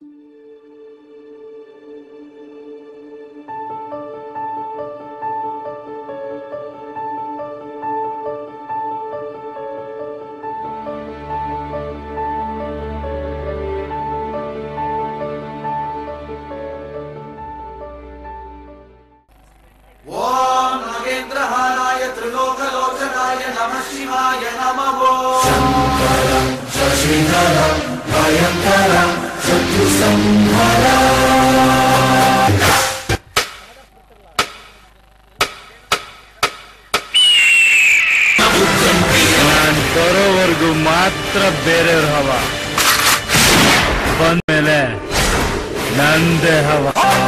ಓಂ ನಾಗೇಂದ್ರಹಾರಾಯ ತ್ರಿಲೋಕಲೋಚನಾಯ ನಮಃ ಶಿವಾಯ ನಮಃ ನಾನ್ ಬರೋವರೆಗೂ ಮಾತ್ರ ಬೇರೆಯವ್ರ ಹವ ಬಂದ್ಮೇಲೆ ನಂದೇ ಹವ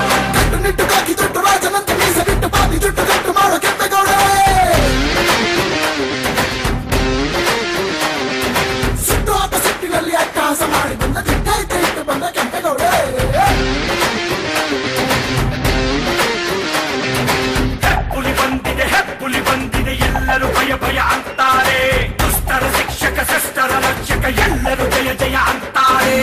ಹೆಪ್ಪುಲಿ ಬಂದಿದೆ ಹೆಪ್ಪುಲಿ ಬಂದಿದೆ ಎಲ್ಲರೂ ಭಯ ಭಯ ಅಂತಾರೆ ದುಷ್ಟರ ಶಿಕ್ಷಕ ಶಿಷ್ಟರ ರಕ್ಷಕ ಎಲ್ಲರೂ ಜಯ ಜಯ ಅಂತಾರೆ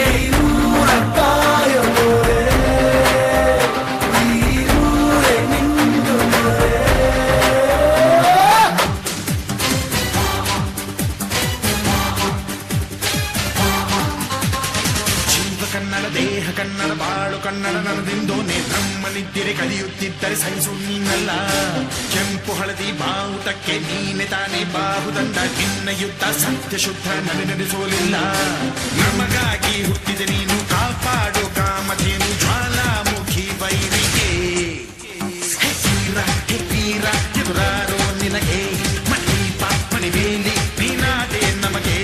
ಜೀವ ಕನ್ನಡ ದೇಹ ಕನ್ನಡ ಬಾಳು ಕನ್ನಡ ನನ್ನದಿಂದೋನೆ ಬ್ರಹ್ಮನಿದ್ದಿರೆ ಕಲಿಯುತ್ತಿದ್ದರೆ ಸಹಿಸು ನೀನಲ್ಲ ಕೆಂಪು ಹಳದಿ ಬಾವುಟಕ್ಕೆ ನೀನೆ ತಾನೇ ಬಾಹುದಂಡ ನಿನ್ನ ಯುದ್ಧ ಸತ್ಯ ಶುದ್ಧ ನಡೆ ನಡೆಸೋಲಿಲ್ಲ ನಮಗಾಗಿ ಹುಟ್ಟಿದೆ ನೀನು ಕಾಪಾಡು ಕಾಮಧೇನು ಜ್ವಾಲಾಮುಖಿ ವೈರಿಗೆ ಹೇ ವೀರ, ಹೇ ವೀರ, ಎದುರಾರೋ ನಿನಗೆ ಮಣಿ ಪಾಪಣಿ ಬೇಲಿ ನೀನಾದೆ ನಮಗೆ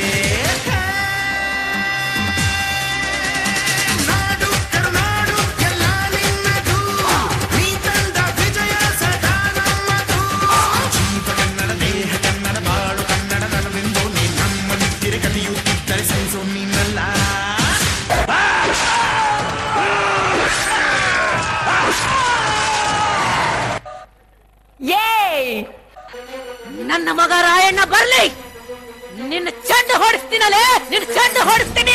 ನಾಡು ಕರುನಾಡು ಎಲ್ಲ ನಿನ್ನದು ನೀ ತಂದ ವಿಜಯ ಸದಾ ನಮ್ಮದು ಜೀವ ಕನ್ನಡ ದೇಹ ಕನ್ನಡ ಬಾಳು ಕನ್ನಡ ನನವೆಂದು ನೀ ನಮ್ಮ ನಿದ್ದಿರೆ ಕಲಿಯುತ್ತಿದ್ದರೆ ಸಹಿಸು ನೀನಲ್ಲ ಏ ನನ್ನ ಮಗ ರಾಯಣ್ಣ ಬರ್ಲಿ ನಿನ್ನ ಚೆಂಡು ಹೊಡಿಸ್ತೀನಲ್ಲೇ ನಿನ್ನ ಚೆಂಡು ಹೊಡಿಸ್ತೀನಿ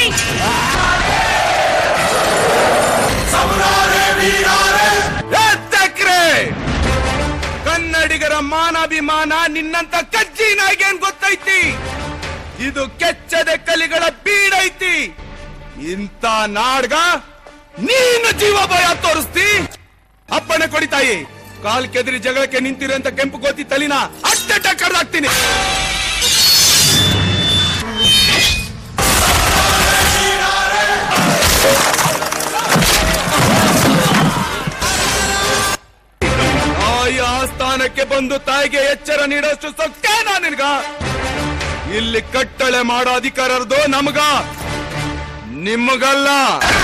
ಎತ್ತಕ್ರೆ! ಕನ್ನಡಿಗರ ಮಾನಾಭಿಮಾನ ನಿನ್ನಂತ ಕಜ್ಜಿ ನಾಯಿಗೇನ್ ಗೊತ್ತೈತಿ ಇದು ಕೆಚ್ಚದ ಕಲಿಗಳ ಬೀಡೈತಿ ಇಂಥ ನಾಡ್ಗ ನೀನು ಜೀವ ಭಯ ತೋರಿಸ್ತಿ ಅಪ್ಪಣೆ ಕೊಡಿ ತಾಯಿ ಕಾಲ್ ಕೆದರಿ ಜಗಳಕ್ಕೆ ನಿಂತಿರೋ ಅಂತ ಕೆಂಪು ಗೋತಿ ತಲಿನ ಅಟ್ಟಟ ಕಡ್ದಾಕ್ತೀನಿ ತಾಯಿ ಆಸ್ಥಾನಕ್ಕೆ ಬಂದು ತಾಯಿಗೆ ಎಚ್ಚರ ನೀಡೋಷ್ಟು ಸೊಕ್ಕೇನಾ ನಿನ್ಗ ಇಲ್ಲಿ ಕಟ್ಟಳೆ ಮಾಡೋ ಅಧಿಕಾರದ್ದು ನಮಗ ನಿಮಗಲ್ಲ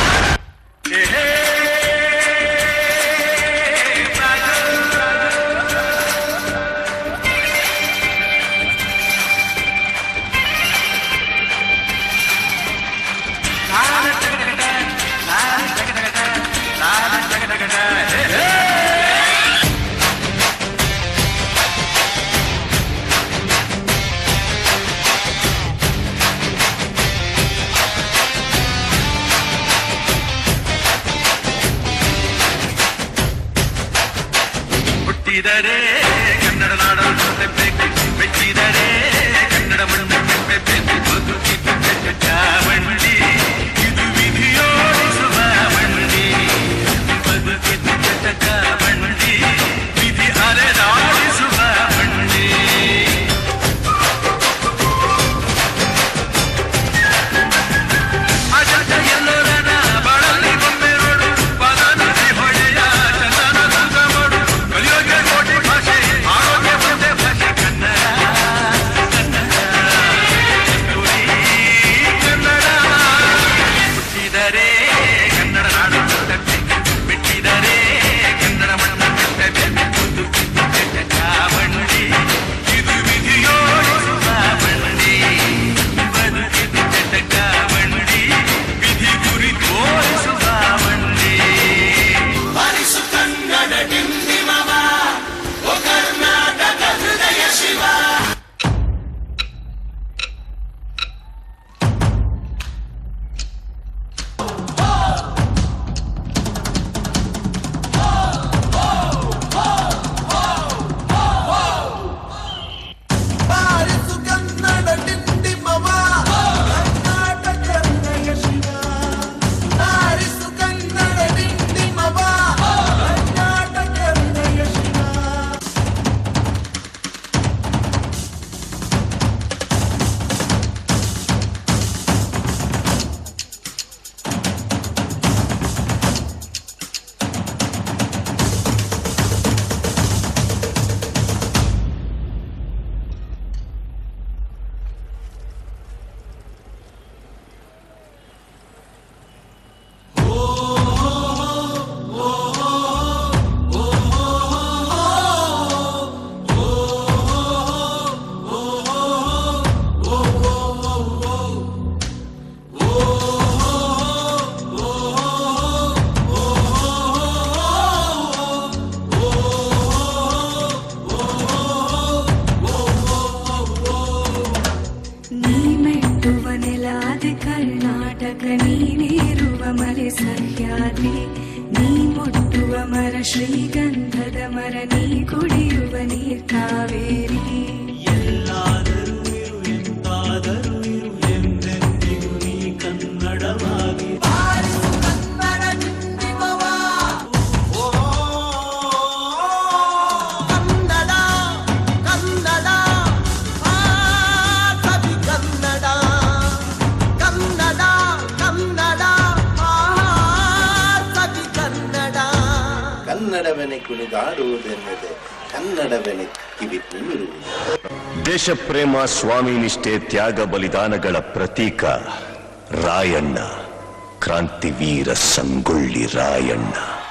ಹುಟ್ಟಿದರೆ ಕನ್ನಡ ನಾಡಲು ಬೇಕು ಮೆಚ್ಚಿದರೆ ಕನ್ನಡ ಮಣ್ಣು ಬೇಕು ಬದುಕಿದ್ದ ಚಾವಂಡಿ ಇದು ವಿಧಿಯೋಡಿಸುವ ಮಂಡಿ ಬದುಕಿದ್ದ ಚಾವಂಡಿ ವಿಧಿ ಅಲೆದಾಡಿಸುವ ಮಂಡಿ ಅಜಂತ ಎಲ್ಲೋರನ ಬಾಳಲ್ಲಿ ಬೊಮ್ಮೆ ನೋಡು ಪದ ನದಿ ಹೊಳೆಯ ಚಂದನ ದುರ್ಗ ನೋಡು ಕಲಿಯೋಗೆ ಕೋಟಿ ಭಾಷೆ ಆರೋಗ್ಯ ಒಂದೇ ಭಾಷೆ ಕನ್ನಡ ಕನ್ನಡ ಕನ್ನಡ ಮೆಟ್ಟುವ ನೆಲಾದೆ ಕರ್ನಾಟಕ ನೀನೇರುವ ಮರೆ ಸಹ್ಯಾದ್ರಿ ನೀ ಮುಟ್ಟುವ ಮರ ಶ್ರೀಗಂಧದ ಮರ ನೀ ಕುಡಿಯುವ ನೀರ್ ಕಾವೇರಿ ಎಲ್ಲಾದರೂ ಇರು ಎಂತಾದರೂ ಇರು ಎಂದೆಂದಿಗೂ ನೀ ಕನ್ನಡವಾಗಿ ಕನ್ನಡ ಕನ್ನಡ ಆ ಕವಿ ಕನ್ನಡ ಕನ್ನಡ ಕನ್ನಡ ಆ ಕವಿ ಕನ್ನಡ ಕನ್ನಡವೆನೆ ಕುಣಿದಾಡುವುದೆನ್ನದೆ ಕನ್ನಡವೆನೆ ಕಿವಿ ತುಂಬಿರುವುದು ದೇಶಪ್ರೇಮ ಸ್ವಾಮಿ ನಿಷ್ಠೆ ತ್ಯಾಗ ಬಲಿದಾನಗಳ ಪ್ರತೀಕ ರಾಯಣ್ಣ ಕ್ರಾಂತಿವೀರ ಸಂಗೊಳ್ಳಿ ರಾಯಣ್ಣ